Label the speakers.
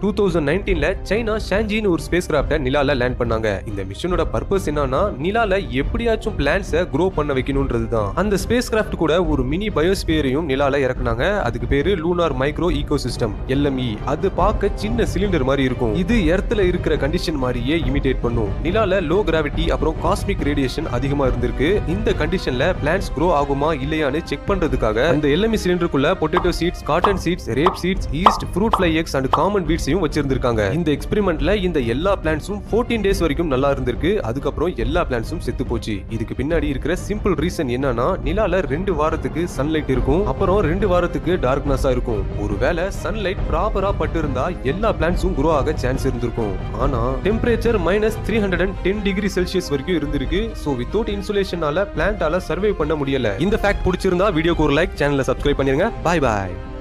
Speaker 1: two thousand நைன்டீன்ல China ஷான்ஜின்னு ஒரு ஸ்பேஸ் கிராஃப்டை நிலால லேண்ட் பண்ணாங்க இந்த மிஷனோட பர்பஸ் என்னன்னா நிலால எப்படியாச்சும் பிளான்ஸை க்ரோ பண்ண வைக்கணும்ன்றது தான் அந்த ஸ்பேஸ் கிராஃப்ட் கூட ஒரு மினி பயோஸ்பியரையும் நிலால இறக்குனாங்க அதுக்கு பேரு lunar micro eco system LME அது பார்க்க சின்ன சிலிண்டர் மாதிரி இருக்கும் இது எர்த்ல இருக்கிற கண்டிஷன் மாதிரியே இமிடேட் பண்ணும் நிலால லோ கிராவிட்டி அப்புறம் காஸ்மிக் ரேடியேஷன் அதிகமா இருந்திருக்கு இந்த கண்டிஷன்ல பிளான்ஸ் க்ரோ ஆகுமா இல்லையான்னு செக் பண்றதுக்காக அந்த எல்எம்இ சிலிண்டருக்குள்ள potato seeds cotton seeds rape seeds yeast fruit fly X and common பீட்ஸையும் வச்சிருந்திருக்காங்க இந்த எக்ஸ்பெரிமெண்ட்ல இந்த எல்லா பிளான்ஸும் 14 டேஸ் வரைக்கும் நல்லா இருந்திருக்கு அதுக்கப்புறம் எல்லா பிளான்ஸும் செத்து போச்சு இதுக்கு பின்னாடி இருக்கிற சிம்பிள் ரீசன் என்னன்னா நிலால ரெண்டு வாரத்துக்கு சன்லைட் இருக்கும் அப்புறம் ரெண்டு வாரத்துக்கு டார்க்னஸா இருக்கும் ஒருவேளை சன்லைட் ப்ராப்பரா பட்டு இருந்தா எல்லா பிளான்ஸும் குரோ ஆக சான்ஸ் இருந்திருக்கும் ஆனா temperature minus three hundred and ten degree celsius வரைக்கும் இருந்திருக்கு சோ வித்தவுட் இன்சுலேஷனால பிளான்ட்டால சர்வே பண்ண முடியல இந்த ஃபேக்ட் பிடிச்சிருந்தா வீடியோக்கு ஒரு லைக் சேனலை சப்ஸ்கிரைப் பண்ணிருங்க பாய் பாய்